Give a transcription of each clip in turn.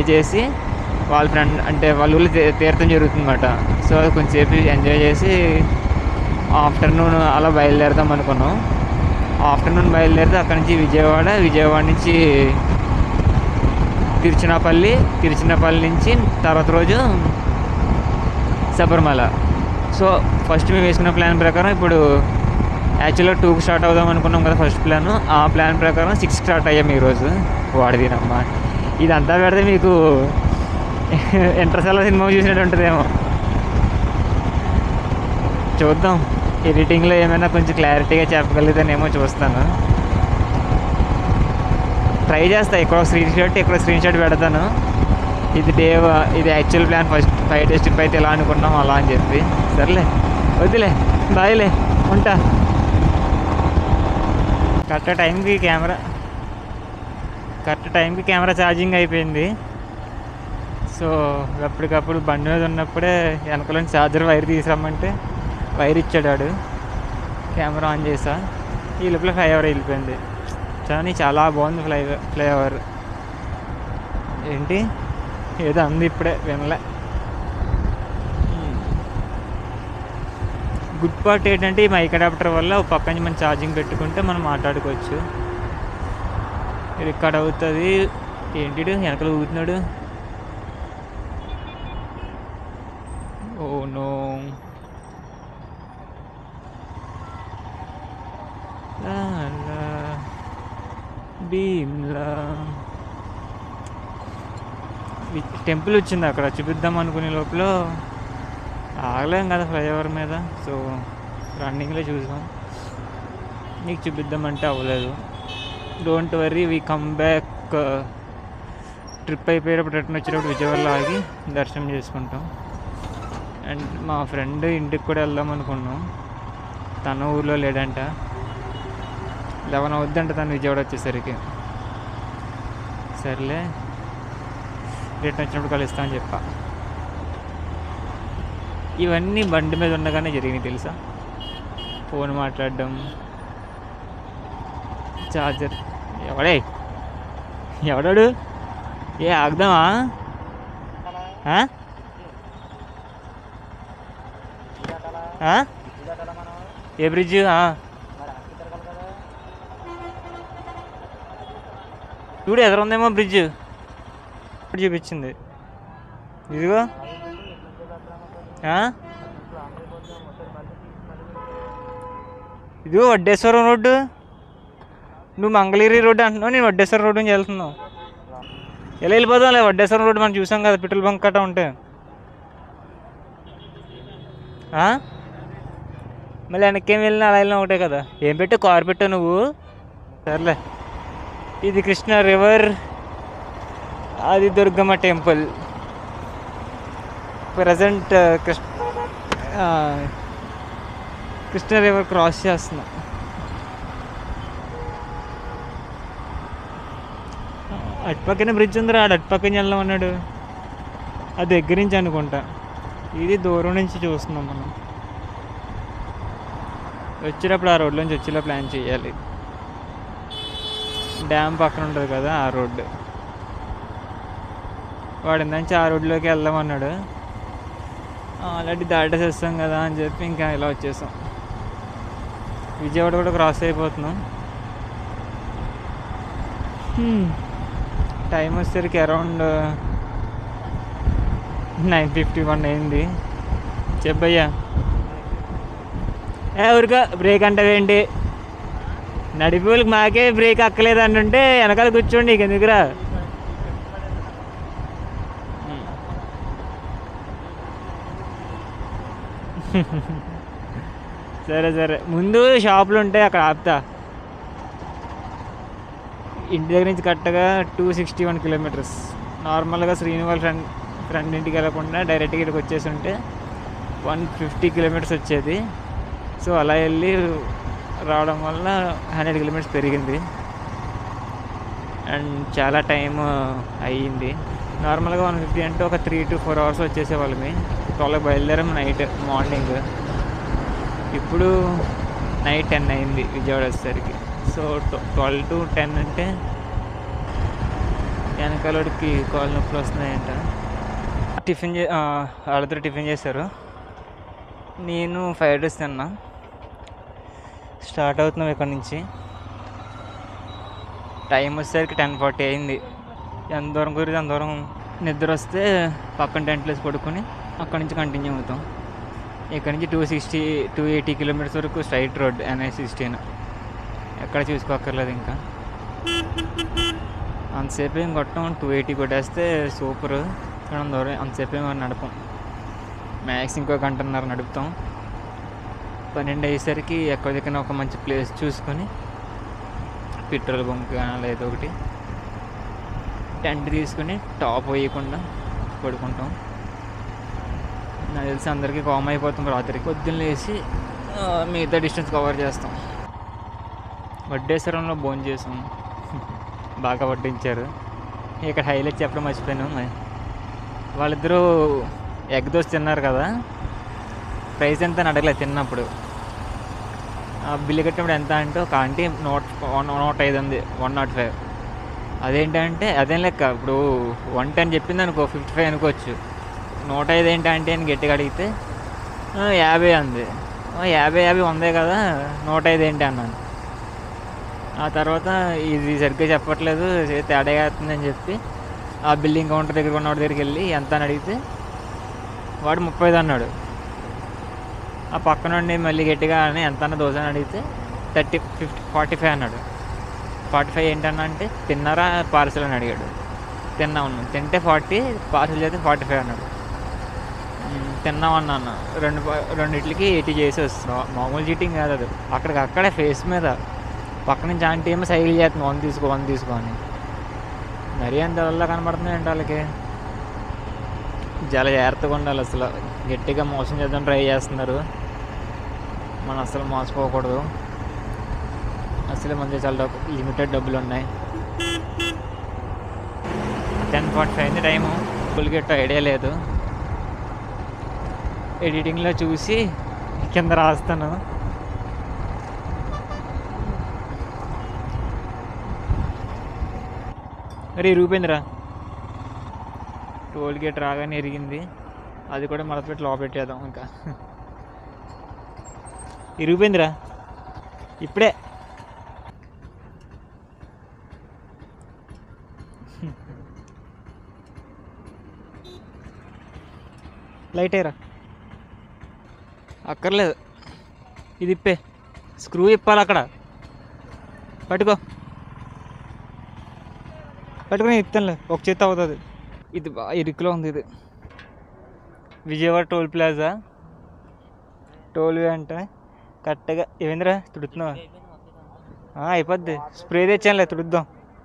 చేసి వాళ్ళ ఫ్రెండ్ అంటే వాళ్ళ ఊళ్ళో తీ- తీర్థం జరుగుతుంది అనమాట సో అది కొంచెంసేపు ఎంజాయ్ చేసి ఆఫ్టర్నూన్ అలా బయలుదేరుదాం అనుకున్నాం ఆఫ్టర్నూన్ బయలుదేరితే అక్కడి నుంచి విజయవాడ విజయవాడ నుంచి తిరుచినాపల్లి తిరుచినాపల్లి నుంచి తర్వాత రోజు శబరిమల సో ఫస్ట్ మేము వేసుకున్న ప్లాన్ ప్రకారం ఇప్పుడు యాక్చువల్గా టూకి స్టార్ట్ అవుదాం అనుకున్నాం కదా ఫస్ట్ ప్లాన్ ఆ ప్లాన్ ప్రకారం సిక్స్ స్టార్ట్ అయ్యాం ఈరోజు వాడిదినమ్మా ఇదంతా పెడితే మీకు ఇంటర్సెల్ సినిమా చూసినట్టు ఉంటుందేమో చూద్దాం ఎడిటింగ్లో ఏమైనా కొంచెం క్లారిటీగా చెప్పగలిగితేనేమో చూస్తాను ట్రై చేస్తా ఇక్కడ స్క్రీన్ షాట్ ఇక్కడ స్క్రీన్ షాట్ పెడతాను ఇది డే ఇది actual plan first five days trip అయితే ఇలా అనుకున్నాం అలా అని చెప్పి సర్లే వద్దులే బాయ్లే ఉంటా కరెక్ట్ టైంకి కెమెరా కరెక్ట్ టైంకి కెమెరా ఛార్జింగ్ అయిపోయింది సో అప్పటికప్పుడు బండి మీద ఉన్నప్పుడే వెనకలో ఛార్జర్ వైర్ తీసుకురమ్మంటే వైర్ ఇచ్చాడు వాడు కెమెరా ఆన్ చేసా ఈ లోపల ఫ్లైఓవర్ వెళ్ళిపోయింది కానీ చాలా బాగుంది ఫ్లై ఫ్లైఓవర్ ఏంటి ఏదో అంది ఇప్పుడే వినలే గుడ్ పార్ట్ ఏంటంటే ఈ మైక్ అడాప్టర్ వల్ల ఒక పక్క నుంచి మనం ఛార్జింగ్ పెట్టుకుంటే మనం మాట్లాడుకోవచ్చు రికార్డ్ అవుతుంది ఏంటి వెనకలు ఊగుతున్నాడు ఓ నో భీమ్లా టెంపుల్ వచ్చింది అక్కడ చూపిద్దాం అనుకునే లోపల ఆగలేం కదా ఫ్లైఓవర్ మీద సో రన్నింగ్లో చూసాం నీకు చూపిద్దామంటే అవ్వలేదు don't worry we come back trip అయిపోయేటప్పుడు రిటర్న్ వచ్చేటప్పుడు విజయవాడలో ఆగి దర్శనం చేసుకుంటాం అండ్ మా ఫ్రెండ్ ఇంటికి కూడా వెళ్దాం అనుకున్నాం తన ఊర్లో లేడంట లెవెన్ అవుద్దంట తను విజయవాడ వచ్చేసరికి సర్లే రిటర్న్ వచ్చినప్పుడు కలుస్తా అని చెప్పా ఇవన్నీ బండి మీద ఉండగానే జరిగినాయి తెలుసా ఫోన్ మాట్లాడడం చార్జర్ ఎవడే ఎవడాడు ఏ ఆగుదామా ఆ? ఆ? ఏ బ్రిడ్జ్ చూడు ఎదురుందేమో బ్రిడ్జ్ ఇప్పుడు చూపించింది ఇదిగో ఆ? ఇదిగో వడ్డేశ్వరం రోడ్డు నువ్వు మంగళగిరి రోడ్డు అంటున్నావు నేను వడ్డేశ్వరం రోడ్డు నుంచి వెళ్తున్నావు ఎలా వెళ్ళిపోదాం లే వడ్డేశ్వరం రోడ్డు మనం చూసాం కదా పెట్రోల్ బంక్ కట్ట ఉంటే ఆ? మళ్ళీ వెనక్కేం వెళ్ళినా అలా వెళ్ళినా ఒకటే కదా ఏం పెట్టు కారు పెట్టావు నువ్వు సర్లే ఇది కృష్ణ రివర్ అది దుర్గమ్మ టెంపుల్ ప్రజెంట్ కృష్ణ ఆ, కృష్ణ రివర్ క్రాస్ చేస్తున్నా అటుపక్కనే బ్రిడ్జ్ ఉందిరా ఆడు అటుపక్కన వెళ్దాం అన్నాడు అది దగ్గర నుంచి అనుకుంటా ఇది దూరం నుంచి చూస్తున్నాం మనం వచ్చేటప్పుడు ఆ రోడ్లో నుంచి వచ్చేలా ప్లాన్ చేయాలి డ్యామ్ పక్కన ఉంటుంది కదా ఆ రోడ్డు వాడు నుంచి ఆ రోడ్లోకి వెళ్దాం అన్నాడు ఆల్రెడీ దాటేసేస్తాం కదా అని చెప్పి ఇంకా ఇలా వచ్చేసాం విజయవాడ కూడా క్రాస్ అయిపోతున్నాం టైం వచ్చేసరికి అరౌండ్ నైన్ ఫిఫ్టీ వన్ అయింది చెప్పయ్యా ఏ ఊరిగా బ్రేక్ అంటావేంటి నడిపేళ్ళకి మాకే బ్రేక్ అక్కలేదు అంటుంటే వెనకాల కూర్చోండి నీకు ఎందుకురా సరే సరే ముందు షాపులు ఉంటాయి అక్కడ ఆపుతా ఇంటి దగ్గర నుంచి కరెక్ట్గా టూ సిక్స్టీ వన్ కిలోమీటర్స్ నార్మల్గా శ్రీనివాల్ ఫ్రెండ్ ఫ్రెండ్ ఇంటికి వెళ్ళకుండా డైరెక్ట్గా ఇక్కడికి వచ్చేసి ఉంటే వన్ ఫిఫ్టీ కిలోమీటర్స్ వచ్చేది సో అలా వెళ్ళి రావడం వల్ల హండ్రెడ్ కిలోమీటర్స్ పెరిగింది అండ్ చాలా టైం అయ్యింది నార్మల్గా వన్ ఫిఫ్టీ అంటే ఒక త్రీ టు ఫోర్ అవర్స్ వచ్చేసేవాళ్ళమి ట్వెల్వ్ బయలుదేరాం నైట్ మార్నింగ్ ఇప్పుడు నైట్ టెన్ అయింది విజయవాడ వచ్చేసరికి సో ట్వెల్వ్ టు టెన్ అంటే వెనకాలడికి కాళ్ళు నొప్పులు వస్తున్నాయంట టిఫిన్ చే ఆ, వాళ్ళిద్దరు టిఫిన్ చేశారు నేను ఫ్రైడ్ రైస్ తిన్నా స్టార్ట్ అవుతున్నాం ఇక్కడ నుంచి టైం వచ్చేసరికి టెన్ ఫార్టీ అయింది ఎంత దూరం కుదిరితే అంత దూరం నిద్ర వస్తే పక్కన టెంట్లు వేసి పడుకొని అక్కడి నుంచి కంటిన్యూ అవుతాం ఇక్కడ నుంచి two sixty two eighty kilometres వరకు స్ట్రైట్ రోడ్ ఎన్ఐ సిక్స్టీన్ ఎక్కడ చూసుకోక్కర్లేదు ఇంకా అంతసేపు ఏం కొట్టం టూ ఎయిటీ కొట్టేస్తే సూపర్ కానీ దూరం అంతసేపు ఏం నడపం మ్యాక్స్ ఇంకో గంటన్నర నడుపుతాం పన్నెండు అయ్యేసరికి ఎక్కడ దగ్గర ఒక మంచి ప్లేస్ చూసుకొని పెట్రోల్ బంక్ లేదా ఒకటి టెంట్ తీసుకుని టాప్ వేయకుండా పడుకుంటాం నాకు తెలిసి అందరికీ కామ్ అయిపోతాం రాత్రికి పొద్దున్న లేచి ఆ, మిగతా డిస్టెన్స్ కవర్ చేస్తాం వడ్డేశ్వరంలో భోజనం చేసాం బాగా వడ్డించారు ఇక్కడ హైలైట్ చెప్పడం మర్చిపోయాను మరి వాళ్ళిద్దరూ ఎగ్ దోశ తిన్నారు కదా ప్రైస్ ఎంత అని అడగలేదు తిన్నప్పుడు ఆ బిల్లు కట్టినప్పుడు ఎంత అంటే ఒక ఆంటీ నూట వన్ నూట ఐదు ఉంది వన్ నాట్ ఫైవ్ అదేంటంటే అదేం లెక్క ఇప్పుడు వన్ టెన్ చెప్పింది అనుకో ఫిఫ్టీ ఫైవ్ అనుకోవచ్చు నూట ఐదు ఏంటి అంటే అని గట్టిగా అడిగితే "ఆ, యాభై అంది "ఆ, యాభై యాభై ఉందే కదా నూట ఐదు ఏంటి అన్నాను ఆ తర్వాత ఇది సరిగ్గా చెప్పట్లేదు ఏ తేడా అవుతుందని చెప్పి ఆ బిల్డింగ్ కౌంటర్ దగ్గర ఉన్నవాడి దగ్గరికి వెళ్ళి ఎంత అని అడిగితే వాడు ముప్పై ఐదు అన్నాడు ఆ పక్కన నుండి మళ్ళీ గట్టిగా అని ఎంత అన్న దోశ అని అడిగితే థర్టీ ఫిఫ్టీ ఫార్టీ ఫైవ్ అన్నాడు ఫార్టీ ఫైవ్ ఏంటన్నా అంటే తిన్నారా పార్సల్ అని అడిగాడు తిన్నా ఉన్నాను తింటే ఫార్టీ పార్సల్ చేస్తే ఫార్టీ ఫైవ్ అన్నాడు "మ్మ్, తిన్నాం అన్నాను రెండు ప- రెండిట్లకి ఎయిటీ చేసి వస్తున్నా మామూలు చీటింగ్ కాదు అది అక్కడికి అక్కడే ఫేస్ మీద పక్క నుంచి ఆంటీ ఏమో సైకిల్ చేస్తుంది వన్ తీసుకో వన్ తీసుకో అని మరీ అంత వల్ల కనబడుతుంది ఏంటి వాళ్ళకి చాలా జాగ్రత్తగా ఉండాలి అసలు గట్టిగా మోసం చేద్దాం ట్రై చేస్తున్నారు మనం అసలు మోసపోకూడదు అసలు మన దగ్గర చాలా డబ్బు లిమిటెడ్ డబ్బులు ఉన్నాయి టెన్ ఫార్టీ ఫైవ్ అయింది టైము గెట్ ఐడియా లేదు ఎడిటింగ్లో చూసి కింద రాస్తాను అరే రూపేంద్ర టోల్ గేట్ రాగానే ఎరిగింది అది కూడా మడతపెట్టి లోపల పెట్టేద్దాం ఇంకా ఇరిగిపోయిందిరా ఇప్పుడే లైట్ అయ్యరా అక్కర్లేదు ఇది ఇప్పే స్క్రూ ఇప్పాలి అక్కడ పట్టుకో పట్టుకుని ఇస్తానులే ఒక చేత అవుతుంది ఇది బాగా ఇరుకులో ఉంది ఇది Vijayawada toll plaza toll way అంటే కరెక్ట్గా ఏమైందిరా తుడుతున్నావా ఆ, అయిపోద్ది స్ప్రే తెచ్చానులే తుడుద్దాం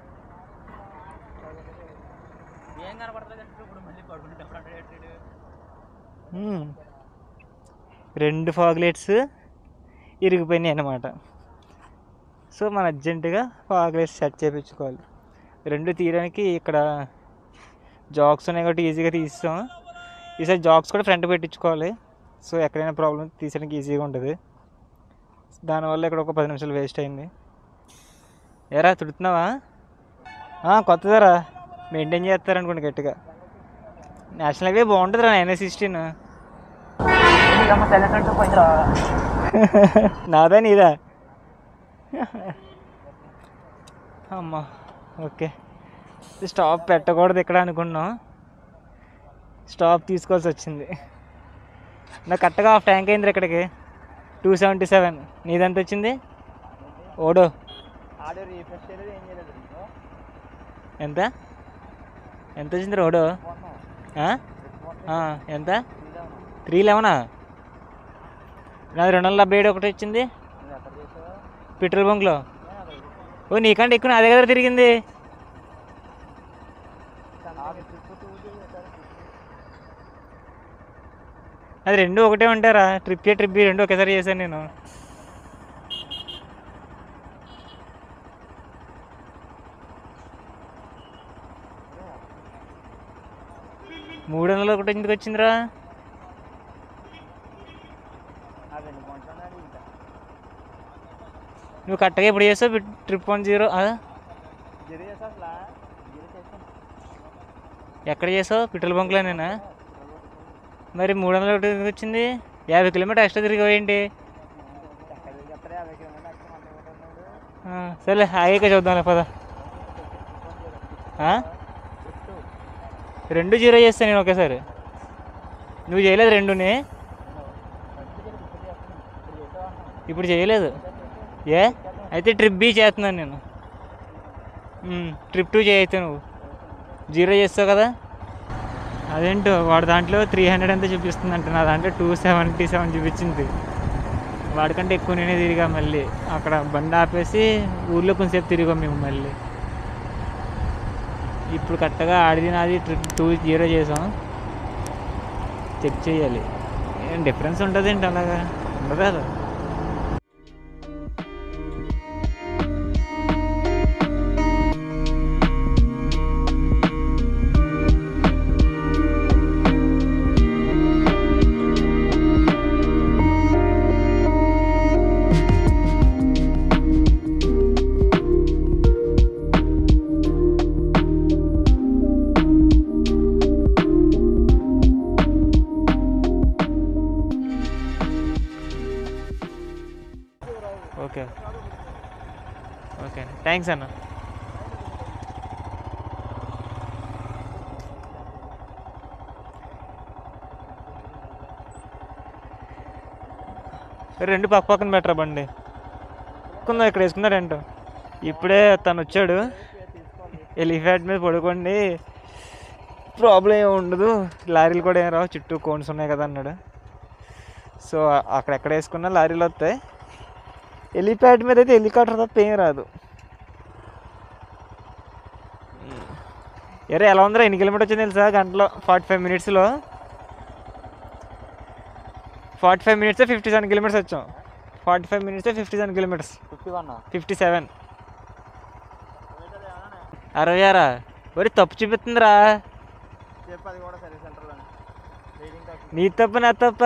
మ్మ్. రెండు ఫాగ్లెట్స్ ఇరిగిపోయినాయి అన్నమాట సో మనం అర్జెంటుగా ఫాగ్లెట్స్ సెట్ చేయించుకోవాలి రెండు తీయడానికి ఇక్కడ జాక్స్ ఉన్నాయి కాబట్టి ఈజీగా తీస్తాం ఈసారి జాక్స్ కూడా ఫ్రంట్ పెట్టించుకోవాలి సో ఎక్కడైనా ప్రాబ్లం తీసడానికి ఈజీగా ఉంటుంది దానివల్ల ఇక్కడ ఒక పది నిమిషాలు వేస్ట్ అయింది ఏరా తుడుతున్నావా ఆ, కొత్తదారా మెయింటైన్ చేస్తారనుకోండి గట్టిగా నేషనల్ హైవే బాగుంటుందిరా నైన్ సిక్స్టీన్ నాదా నీదా అమ్మా ఓకే స్టాప్ పెట్టకూడదు ఇక్కడ అనుకున్నాం స్టాప్ తీసుకోవాల్సి వచ్చింది నాకు కరెక్ట్గా హాఫ్ ట్యాంక్ అయింది ఇక్కడికి టూ సెవెంటీ సెవెన్ నీదెంత వచ్చింది ఓడో ఆడియో రీఫ్రెష్ చేయలేదు ఏం చేయలేదు ఇంట్లో. ఎంత ఎంత వచ్చింది రోడో కొన్నాం. ఆ? కొన్నాం. ఆ, ఎంత ఇదే ఉన్నాం. త్రీ లెవెనా నాది రెండు వందల డెబ్బై ఏడు ఒకటి వచ్చింది నువ్వు ఎక్కడ చేసావా? పెట్రోల్ బంక్లో నేను అక్కడ చేసాను. ఓ నీకంటే ఎక్కువ నా దగ్గర తిరిగింది నాకు ట్రిప్ టూ చేశారు. అది రెండు ఒకటే ఉంటారా ట్రిప్ ఏ ట్రిప్ బి రెండు ఒకేసారి చేశాను నేను మూడు వందలు ఒకటి ఎందుకు వచ్చిందిరా ఆ రెండు పాయింట్లు ఉన్నాయి ఇంకా. నువ్వు కరెక్ట్గా ఎప్పుడు చేసావు ట్రిప్ వన్ జీరో గిరి చేసా అసలు గిరి చేసాను ఎక్కడ చేసావు పెట్రోల్ బంక్లోనేనా మరి మూడు వందల ఒకటి ఎందుకు వచ్చింది యాభై కిలోమీటర్ ఎక్స్ట్రా తిరిగిపోయింటి ఎక్కడ చెప్తారా యాభై కిలోమీటర్ ఎక్కడ మన దగ్గర ఉన్నాడు ఆ, సర్లే ఆగాక చూద్దాంలే పద ఆ? చుట్టూ రెండు జీరో చేస్తాను నేను ఒకేసారి నువ్వు చేయలేదు రెండుని ఇప్పుడు చేయలేదు ఏ అయితే ట్రిప్ బి చేస్తున్నాను నేను మ్, ట్రిప్ టూ చేయైతే నువ్వు జీరో చేస్తావు కదా అదేంటో వాడి దాంట్లో త్రీ హండ్రెడ్ అంతా చూపిస్తుంది అంటే నా దాంట్లో టూ సెవెంటీ సెవెన్ చూపించింది వాడికంటే ఎక్కువ నేనే తిరిగా మళ్ళీ అక్కడ బండి ఆపేసి ఊర్లో కొంచెంసేపు తిరిగాం మేము మళ్ళీ ఇప్పుడు కరెక్ట్గా ఆడిది నాది ట్రిప్ టూ జీరో చేసాం చెక్ చేయాలి ఏం డిఫరెన్స్ ఉంటుంది ఏంటి అలాగా ఉండదు కదా ఓకే ఓకే థ్యాంక్స్ అన్న రెండు పక్క పక్కన పెట్టరా బండి కొందా ఇక్కడ వేసుకున్నాడంట ఇప్పుడే తను వచ్చాడు ఎలిఫాంట్ మీద పడుకోండి ప్రాబ్లం ఏమి ఉండదు లారీలు కూడా ఏం రావు చుట్టూ కోన్స్ ఉన్నాయి కదా అన్నాడు సో అక్కడ ఎక్కడ వేసుకున్నా లారీలు వస్తాయి హెలిప్యాడ్ మీద అయితే హెలికాప్టర్ తప్ప ఏం రాదు ఎరే ఎలా ఉందిరా ఎన్ని కిలోమీటర్ వచ్చింది తెలుసా గంటలో ఫార్టీ ఫైవ్ మినిట్స్లో forty five minutes fifty seven kilometres వచ్చాం forty five minutes fifty seven kilometres fifty one fifty seven అరవై ఆరా ఒరే తప్పు చూపిస్తుందిరా చెప్పు అది కూడా సర్వీస్ సెంటర్లో రీడింగ్ తక్కువ నీ తప్ప నా తప్ప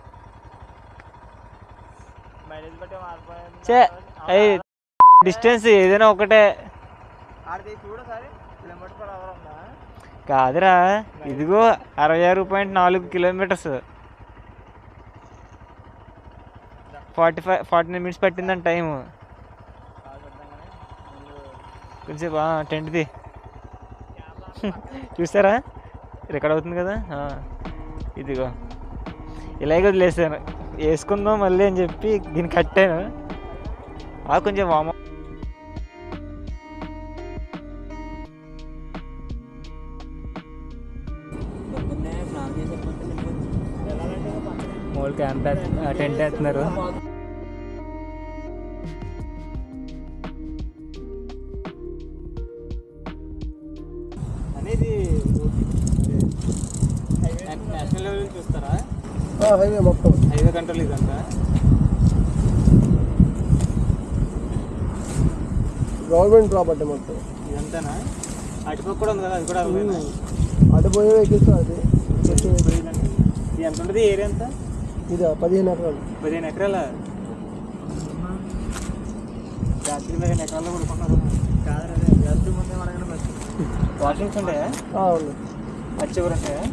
మైలేజ్ బట్టి మారిపోయింది చే అయ్యి డిస్టెన్స్ ఏదైనా ఒకటే ఆడిది చూడు సరే కిలోమీటర్ పర్ అవర్ ఉందా కాదురా ఇదిగో అరవై ఆరు పాయింట్ నాలుగు kilometres forty five forty nine minutes పట్టిందని టైం కాదు చూద్దాం కానీ ముందు కొంచెం టెంట్ది చూసారా రికార్డ్ అవుతుంది కదా ఆ, ఇదిగో ఇలాగే వదిలేసాను వేసుకుందాం మళ్ళీ అని చెప్పి దీన్ని కట్టాను ఆ కొంచెం వామ పొద్దున్నే స్నానం చేసి మూడు క్యాంప్ టెంట్ వేస్తున్నారు అనేది నేషనల్ లెవెల్ చూస్తారా హైవే మొత్తం హైవే కంట్రోల్ ఇదంతా గవర్నమెంట్ ప్రాపర్టీ మొత్తం ఇదంతానా అటుపక్క కూడా ఉంది కదా అది కూడా అవ్వలేదా? అటు పోయే వెహికల్స్ అది ఇది ఎంత ఉంటుంది ఏరియా ఎంత ఇది పదిహేను ఎకరాలు పదిహేను ఎకరాల రాత్రి పదిహేను ఎకరాల్లో పడుకున్నారు కాదు రాత్రి ముందే అడగడం బెస్ట్ వాష్రూమ్స్ ఉంటాయా అవును అచ్చి ఎవరు ఉంటాయా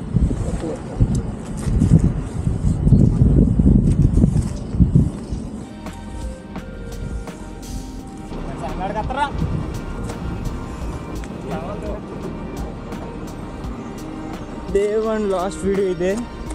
డే వన్ లాస్ట్ వీడియో ఇదే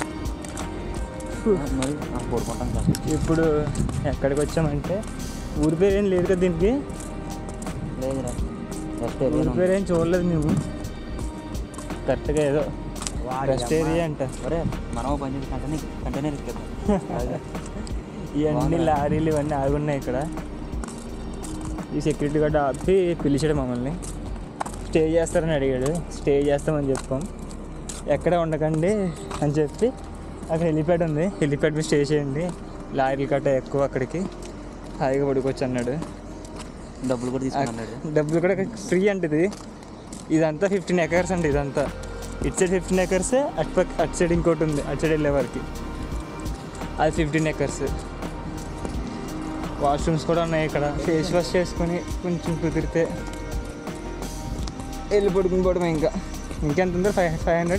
మరి పడుకుంటాం కదా ఇప్పుడు ఎక్కడికి వచ్చామంటే ఊరి పేరు ఏం లేదు కదా దీనికి లేదురా రెస్ట్ ఊరి పేరు ఏం చూడలేదు మేము కరెక్ట్గా ఏదో రెస్ట్ ఏరియా అంట ఒరే మనం పని చేసి కంటైనర్ కంటైనర్ ఇచ్చేద్దాం ఇవన్నీ లారీలు ఇవన్నీ ఆగున్నాయి ఇక్కడ ఈ సెక్యూరిటీ గార్డ్ ఆపి పిలిచాడు మమ్మల్ని స్టే చేస్తారని అడిగాడు స్టే చేస్తామని చెప్పాం ఎక్కడ ఉండకండి అని చెప్పి అక్కడ హెలిప్యాడ్ ఉంది హెలిప్యాడ్ మీద స్టే చేయండి లారీలు కట్ట ఎక్కువ అక్కడికి హాయిగా పడుకోవచ్చు అన్నాడు డబ్బులు కూడా తీసుకున్నాడు డబ్బులు కూడా ఫ్రీ అంటే ఇది ఇదంతా ఫిఫ్టీన్ ఎకర్స్ అండి ఇదంతా ఇటు సైడ్ ఫిఫ్టీన్ ఎకర్స్ అటు పక్క అటు సైడ్ ఇంకోటి ఉంది అటు సైడ్ వెళ్ళే వారికి అది ఫిఫ్టీన్ ఎకర్స్ వాష్రూమ్స్ కూడా ఉన్నాయి ఇక్కడ ఫేస్ వాష్ చేసుకొని కొంచెం కుదిరితే వెళ్ళి పడుకుని పోవడమే ఇంకా ఇంకెంత ఉందో five five hundred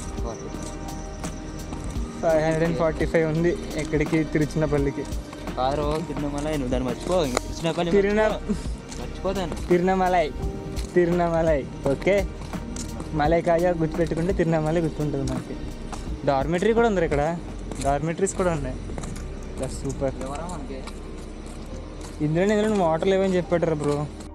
five hundred and forty five ఉంది ఎక్కడికి తిరుచినపల్లికి కారు తిరుమల నువ్వు దాన్ని మర్చిపో కృష్ణపల్లి తిరున మర్చిపోతాను తిరునమలై తిరునమలై ఓకే మలై కాజా గుర్తుపెట్టుకుంటే తిరునమలై గుర్తుంటుంది మనకి డార్మెటరీ కూడా ఉంది ఇక్కడ డార్మెటరీస్ కూడా ఉన్నాయి సూపర్ ఎవరా మనకి ఇందులో ఇందులో వాటర్ లేవని చెప్పాడు బ్రో